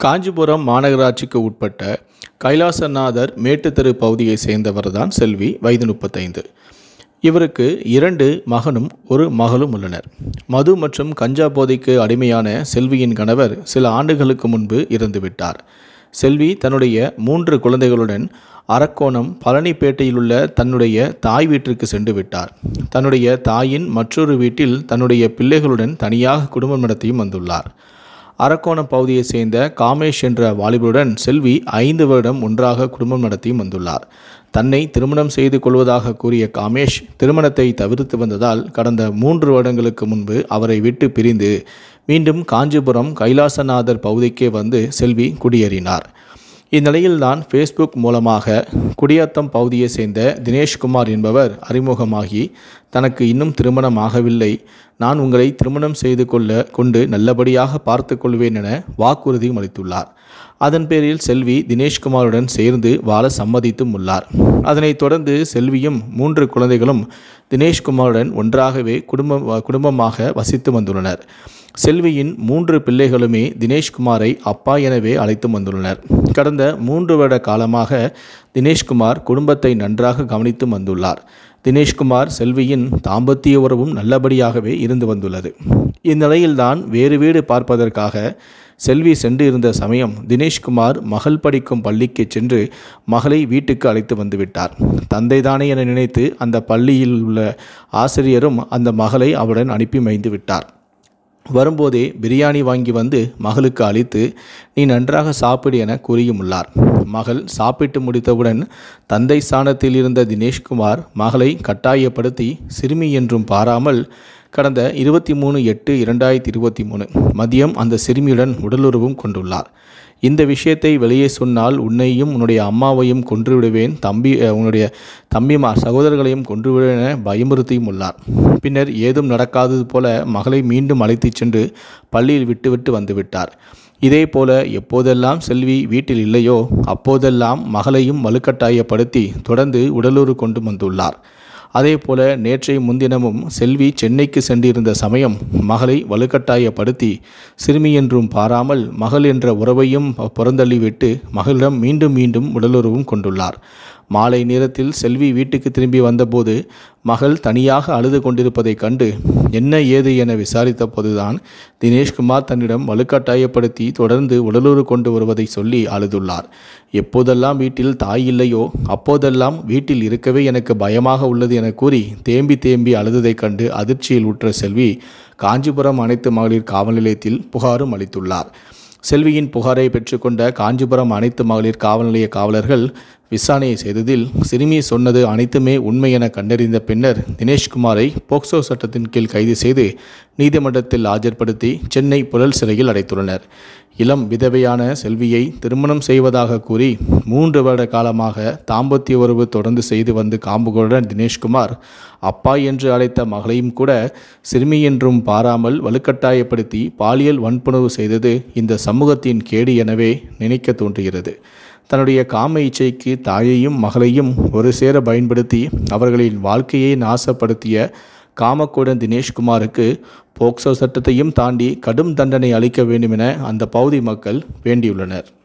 காஞ்சிபுரம் மாநகராட்சிக்கு உட்பட்ட கைலாசநாதர் மேட்டுத்தெரு பகுதியை சேர்ந்தவர் தான் செல்வி வயது முப்பத்தைந்து இவருக்கு இரண்டு மகனும் ஒரு மகளும் உள்ளனர் மது மற்றும் கஞ்சா போதைக்கு அடிமையான செல்வியின் கணவர் சில ஆண்டுகளுக்கு முன்பு இறந்துவிட்டார் செல்வி தன்னுடைய மூன்று குழந்தைகளுடன் அரக்கோணம் பழனிப்பேட்டையிலுள்ள தன்னுடைய தாய் வீட்டிற்கு சென்று விட்டார் தன்னுடைய தாயின் மற்றொரு வீட்டில் தன்னுடைய பிள்ளைகளுடன் தனியாக குடும்பம் நடத்தியும் வந்துள்ளார் அரக்கோணம் பகுதியைச் சேர்ந்த காமேஷ் என்ற வாலிபருடன் செல்வி ஐந்து வருடம் ஒன்றாக குடும்பம் நடத்தியும் வந்துள்ளார் தன்னை திருமணம் செய்து கொள்வதாக கூறிய காமேஷ் திருமணத்தை தவிர்த்து வந்ததால் கடந்த மூன்று வருடங்களுக்கு முன்பு அவரை விட்டு பிரிந்து மீண்டும் காஞ்சிபுரம் கைலாசநாதர் பகுதிக்கே வந்து செல்வி குடியேறினார் இந்நிலையில்தான் ஃபேஸ்புக் மூலமாக குடியாத்தம் பகுதியை சேர்ந்த தினேஷ்குமார் என்பவர் அறிமுகமாகி தனக்கு இன்னும் திருமணம் ஆகவில்லை நான் உங்களை திருமணம் செய்து கொள்ள கொண்டு நல்லபடியாக பார்த்து கொள்வேன் என வாக்குறுதியும் அளித்துள்ளார் அதன் பேரில் செல்வி தினேஷ்குமாருடன் சேர்ந்து வாழ சம்மதித்தும் உள்ளார் அதனைத் தொடர்ந்து செல்வியும் மூன்று குழந்தைகளும் தினேஷ்குமாருடன் ஒன்றாகவே குடும்பம் குடும்பமாக வசித்து வந்துள்ளனர் செல்வியின் மூன்று பிள்ளைகளுமே தினேஷ்குமாரை அப்பா எனவே அழைத்து வந்துள்ளனர் கடந்த மூன்று வருட காலமாக தினேஷ்குமார் குடும்பத்தை நன்றாக கவனித்து வந்துள்ளார் தினேஷ்குமார் செல்வியின் தாம்பத்திய உறவும் நல்லபடியாகவே இருந்து வந்துள்ளது இந்நிலையில்தான் வேறு வீடு பார்ப்பதற்காக செல்வி சென்று இருந்த சமயம் தினேஷ்குமார் மகள் படிக்கும் பள்ளிக்கு சென்று மகளை வீட்டுக்கு அழைத்து வந்துவிட்டார் தந்தைதானே என நினைத்து அந்த பள்ளியில் உள்ள ஆசிரியரும் அந்த மகளை அவருடன் அனுப்பி மைந்து விட்டார் வரும்போதே பிரியாணி வாங்கி வந்து மகளுக்கு அளித்து நீ நன்றாக சாப்பிடு என கூறியுமுள்ளார் மகள் சாப்பிட்டு முடித்தவுடன் தந்தை ஸ்தானத்தில் இருந்த தினேஷ்குமார் மகளை கட்டாயப்படுத்தி சிறுமி என்றும் பாராமல் கடந்த இருபத்தி மூணு எட்டு இரண்டாயிரத்தி இருபத்தி மூணு மதியம் அந்த சிறுமியுடன் உடலுறவும் கொண்டுள்ளார் இந்த விஷயத்தை வெளியே சொன்னால் உன்னையும் உன்னுடைய அம்மாவையும் கொன்று விடுவேன் தம்பி அஹ், உன்னுடைய தம்பிமார் சகோதரர்களையும் கொன்று விடுவேன் என பயமுறுத்தியும் உள்ளார் பின்னர் ஏதும் நடக்காதது போல மகளை மீண்டும் அழைத்துச் சென்று பள்ளியில் விட்டுவிட்டு வந்துவிட்டார் இதே போல எப்போதெல்லாம் செல்வி வீட்டில் இல்லையோ அப்போதெல்லாம் மகளையும் வலுக்கட்டாயப்படுத்தி தொடர்ந்து உடலூறு கொண்டு வந்துள்ளார் அதே போல நேற்றைய முன்தினமும் செல்வி சென்னைக்கு சென்றிருந்த சமயம் மகளை வலுக்கட்டாயப்படுத்தி சிறுமி என்றும் பாராமல் மகள் என்ற உறவையும் புறந்தள்ளிவிட்டு மகளிடம் மீண்டும் மீண்டும் உடலுறவும் கொண்டுள்ளார் மாலை நேரத்தில் செல்வி வீட்டுக்கு திரும்பி வந்தபோது மகள் தனியாக அழுது கொண்டிருப்பதைக் கண்டு என்ன ஏது என விசாரித்த போதுதான் தினேஷ்குமார் தன்னிடம் வலுக்கட்டாயப்படுத்தி தொடர்ந்து உடலுறு கொண்டு வருவதை சொல்லி அழுதுள்ளார் எப்போதெல்லாம் வீட்டில் தாய் இல்லையோ அப்போதெல்லாம் வீட்டில் இருக்கவே எனக்கு பயமாக உள்ளது என கூறி தேம்பி தேம்பி அழுததைக் கண்டு அதிர்ச்சியில் உற்ற செல்வி காஞ்சிபுரம் அனைத்து மகளிர் காவல் நிலையத்தில் புகாரும் அளித்துள்ளார் செல்வியின் புகாரை பெற்றுக்கொண்ட காஞ்சிபுரம் அனைத்து மகளிர் காவல் நிலைய காவலர்கள் விசாரணையை செய்ததில் சிறுமி சொன்னது அனைத்துமே உண்மை என கண்டறிந்த பின்னர் தினேஷ்குமாரை போக்சோ சட்டத்தின் கீழ் கைது செய்து நீதிமன்றத்தில் ஆஜர்படுத்தி சென்னை புழல் சிறையில் அடைத்துள்ளனர் இளம் விதவையான செல்வியை திருமணம் செய்வதாக கூறி மூன்று வருட காலமாக தாம்பத்திய உறவு தொடர்ந்து செய்து வந்து காம்புகளுடன் தினேஷ்குமார் அப்பா என்று அழைத்த மகளையும் கூட சிறுமி என்றும் பாராமல் வலுக்கட்டாயப்படுத்தி பாலியல் வன்புணர்வு செய்தது இந்த சமூகத்தின் கேடு எனவே நினைக்க தோன்றுகிறது தன்னுடைய காம இச்சைக்கு தாயையும் மகளையும் ஒரு சேர பயன்படுத்தி அவர்களின் வாழ்க்கையை நாசப்படுத்திய காமக்கூடன் தினேஷ்குமாருக்கு போக்சோ சட்டத்தையும் தாண்டி கடும் தண்டனை அளிக்க வேண்டும் என அந்த பகுதி மக்கள் வேண்டியுள்ளனர்